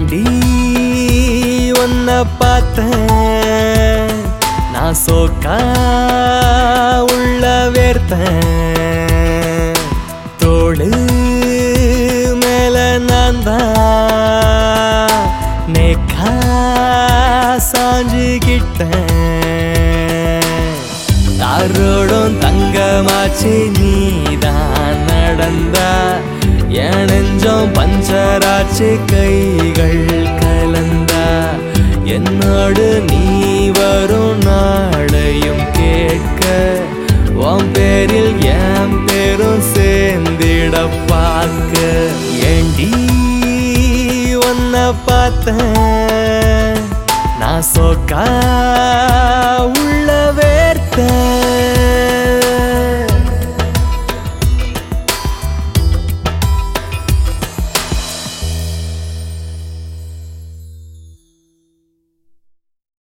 ஏண்டி உன்னை பார்த்தேன் நான் சோக்கா உள்ள வேர்த்தேன் தோளு மேல நான் தான் நேக்கா சாஞ்சுகிட்டேன் தாரோடும் தங்கமாச்சு நீதான் நடந்தா என் நெஞ்சம் பஞ்சராச்சு கைகள் கலந்தா என்னோடு நீ வரும் நாளையும் கேட்க உன் பேரில் என் பேரும் சேர்ந்திட பார்க்க ஏண்டி உன்னை பார்த்தேன் நான் சோக்கா உள்ள வேர்த்தேன்